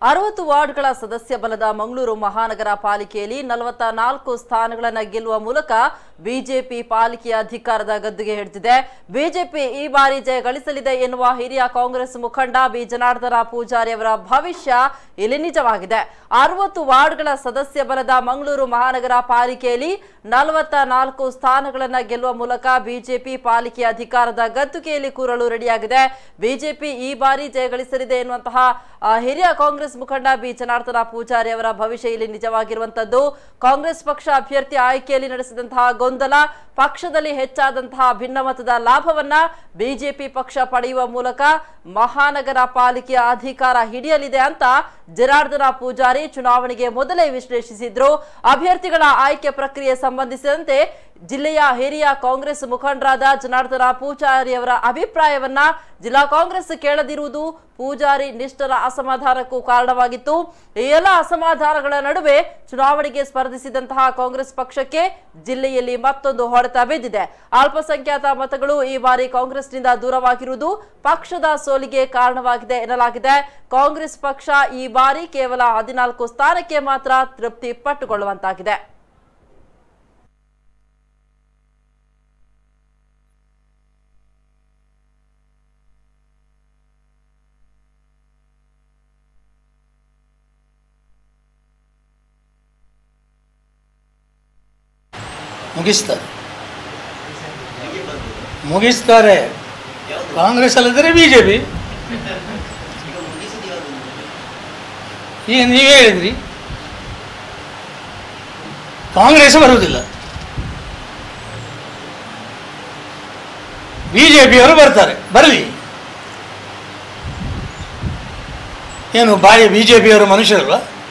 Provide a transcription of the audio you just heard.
ಅರವತ್ತು ವಾರ್ಡ್ಗಳ ಸದಸ್ಯ ಬಲದ ಮಂಗಳೂರು ಮಹಾನಗರ ಪಾಲಿಕೆಯಲ್ಲಿ ನಲವತ್ತ ನಾಲ್ಕು ಸ್ಥಾನಗಳನ್ನು ಗೆಲ್ಲುವ ಮೂಲಕ ಬಿಜೆಪಿ ಪಾಲಿಕೆಯ ಅಧಿಕಾರದ ಗದ್ದುಗೆ ಹಿಡಿದಿದೆ ಬಿಜೆಪಿ ಈ ಬಾರಿ ಜಯ ಗಳಿಸಲಿದೆ ಎನ್ನುವ ಹಿರಿಯ ಕಾಂಗ್ರೆಸ್ ಮುಖಂಡ ಬಿ ಜನಾರ್ದನ ಪೂಜಾರಿ ಅವರ ಭವಿಷ್ಯ ಇಲ್ಲಿ ನಿಜವಾಗಿದೆ ಅರವತ್ತು ವಾರ್ಡ್ಗಳ ಸದಸ್ಯ ಬಲದ ಮಂಗಳೂರು ಮಹಾನಗರ ಪಾಲಿಕೆಯಲ್ಲಿ ನಲವತ್ತ ನಾಲ್ಕು ಸ್ಥಾನಗಳನ್ನು ಗೆಲ್ಲುವ ಮೂಲಕ ಬಿಜೆಪಿ ಪಾಲಿಕೆಯ ಅಧಿಕಾರದ ಗದ್ದುಗೆಯಲ್ಲಿ ಕೂರಲು ರೆಡಿಯಾಗಿದೆ ಬಿಜೆಪಿ ಈ ಬಾರಿ ಜಯ ಗಳಿಸಲಿದೆ ಎನ್ನುವಂತಹ ಆ, ಹಿರಿಯ ಕಾಂಗ್ರೆಸ್ ಮುಖಂಡ ಬಿ ಜನಾರ್ದನ ಪೂಜಾರಿ ಅವರ ಭವಿಷ್ಯ ಇಲ್ಲಿ ನಿಜವಾಗಿರುವಂತದ್ದು ಕಾಂಗ್ರೆಸ್ ಪಕ್ಷ ಅಭ್ಯರ್ಥಿ ಆಯ್ಕೆಯಲ್ಲಿ ನಡೆಸಿದಂತಹ ಗೊಂದಲ ಪಕ್ಷದಲ್ಲಿ ಹೆಚ್ಚಾದಂತಹ ಭಿನ್ನಮತದ ಲಾಭವನ್ನ ಬಿಜೆಪಿ ಪಕ್ಷ ಪಡೆಯುವ ಮೂಲಕ ಮಹಾನಗರ ಪಾಲಿಕೆಯ ಅಧಿಕಾರ ಹಿಡಿಯಲಿದೆ ಅಂತ ಜನಾರ್ದನ ಪೂಜಾರಿ ಚುನಾವಣೆಗೆ ಮೊದಲೇ ವಿಶ್ಲೇಷಿಸಿದ್ರು ಅಭ್ಯರ್ಥಿಗಳ ಆಯ್ಕೆ ಪ್ರಕ್ರಿಯೆ ಸಂಬಂಧಿಸಿದಂತೆ ಜಿಲ್ಲೆಯ ಹಿರಿಯ ಕಾಂಗ್ರೆಸ್ ಮುಖಂಡರಾದ ಜನಾರ್ದನ ಪೂಜಾರಿ ಅವರ ಅಭಿಪ್ರಾಯವನ್ನ ಜಿಲ್ಲಾ ಕಾಂಗ್ರೆಸ್ ಕೇಳದಿರುವುದು ಪೂಜಾರಿ ನಿಷ್ಠರ ಅಸಮಾಧಾನಕ್ಕೂ ಕಾರಣವಾಗಿತ್ತು ಈ ಎಲ್ಲ ಅಸಮಾಧಾನಗಳ ನಡುವೆ ಚುನಾವಣೆಗೆ ಸ್ಪರ್ಧಿಸಿದಂತಹ ಕಾಂಗ್ರೆಸ್ ಪಕ್ಷಕ್ಕೆ ಜಿಲ್ಲೆಯಲ್ಲಿ ಮತ್ತೊಂದು ಹೊಡೆತ ಬಿದ್ದಿದೆ ಅಲ್ಪಸಂಖ್ಯಾತ ಮತಗಳು ಈ ಬಾರಿ ಕಾಂಗ್ರೆಸ್ನಿಂದ ದೂರವಾಗಿರುವುದು ಪಕ್ಷದ ಸೋಲಿಗೆ ಕಾರಣವಾಗಿದೆ ಎನ್ನಲಾಗಿದೆ ಕಾಂಗ್ರೆಸ್ ಪಕ್ಷ ಈ ಬಾರಿ ಕೇವಲ ಹದಿನಾಲ್ಕು ಸ್ಥಾನಕ್ಕೆ ಮಾತ್ರ ತೃಪ್ತಿ ಪಟ್ಟುಕೊಳ್ಳುವಂತಾಗಿದೆ ಮುಗಿಸ್ತಾರೆ ಮುಗಿಸ್ತಾರೆ ಕಾಂಗ್ರೆಸ್ ಅಲ್ಲದ್ರೆ ಬಿ ಜೆ ಪಿ ಈಗ ನೀವೇ ಹೇಳಿದ್ರಿ ಕಾಂಗ್ರೆಸ್ ಬರುವುದಿಲ್ಲ ಬಿ ಜೆ ಪಿಯವರು ಬರ್ತಾರೆ ಬರಲಿ ಏನು ಬಾಯಿ ಬಿ ಜೆ ಪಿಯವರು ಮನುಷ್ಯರಲ್ವಾ